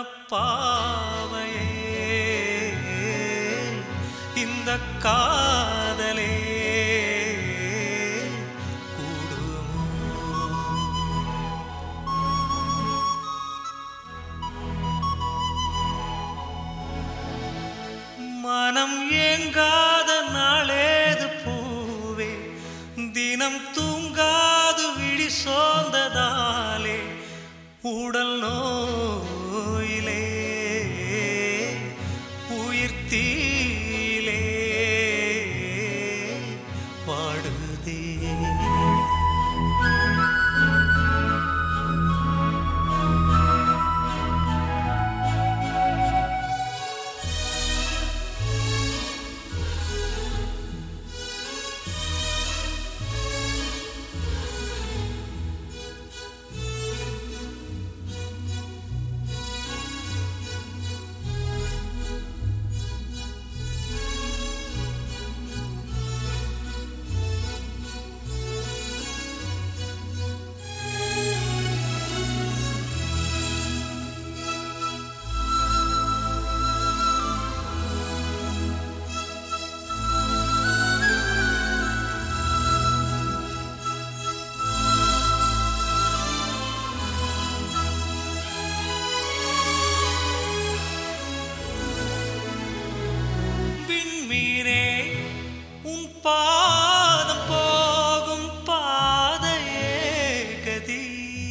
பாவையே இந்த காதலே கூடுமோ மனம் ஏங்காத நாளேது பூவே தினம் தூங்காது விழி சோர்ந்ததாலே உடல் நோயிலே உயிர் தீயிலே வாடுதே விண்மீனே உன் பாதம் போகும் பாதையே கதி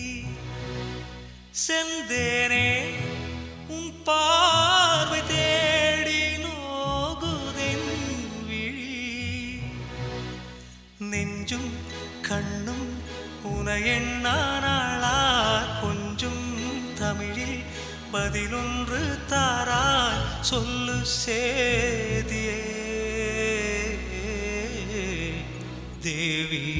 செந்தேனே உன் பார்வை தேடி நோகுதென் விழி நெஞ்சும் கண்ணும் உனையெண்ணானாளா கொஞ்சும் தமிழில் பதிலொன்று தாராய் சொல்லு சேதியே தேவி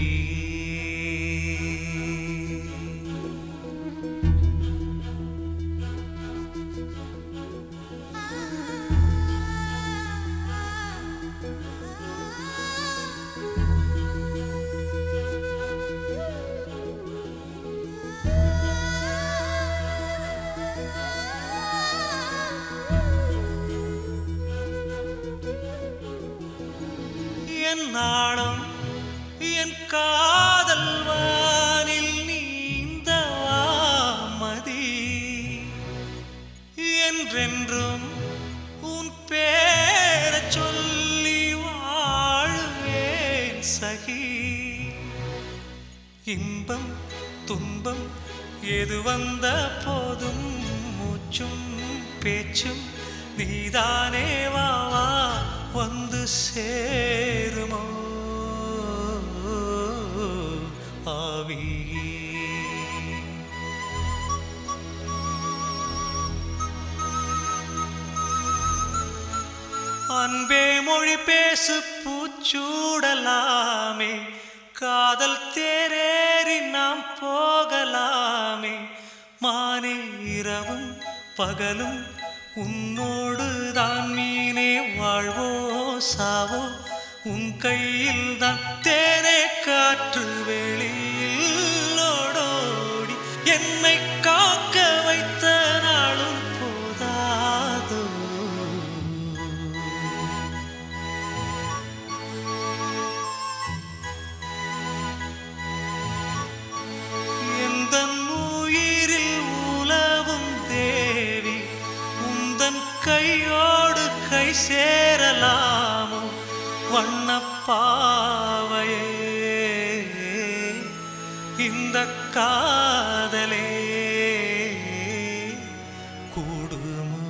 என் நாணம் என் காதல் வானில் நீந்தவா மதி என்றென்றும் உன் பேரச் சொல்லி வாழுவேன் சகி இன்பம் துன்பம் எது வந்த போதும் மூச்சும் பேச்சும் நீதானே வா வா வந்து சேருமோ ஆவி அன்பே மொழி பேசு பூச்சூடலாமே காதல் தேரேறி நாம் போகலாமே மானே இரவும் பகலும் உன்னோடு தான் மீனே வாழ்வோ சாவோ உன் கையில் தான் தேனே காற்று வெளியில் ஓடோடி என்னை காக்க வைத்த நாளும் போதாதோ எந்தன் உயிரில் உலவும் தேவி உந்தன் கையோடு கை சேரலாமோ வண்ணப்பாவையே இந்த காதலே கூடுமோ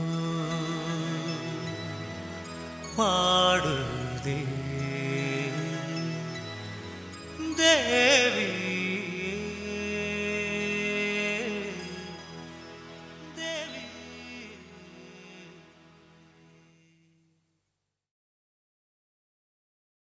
மாடுதே தேவி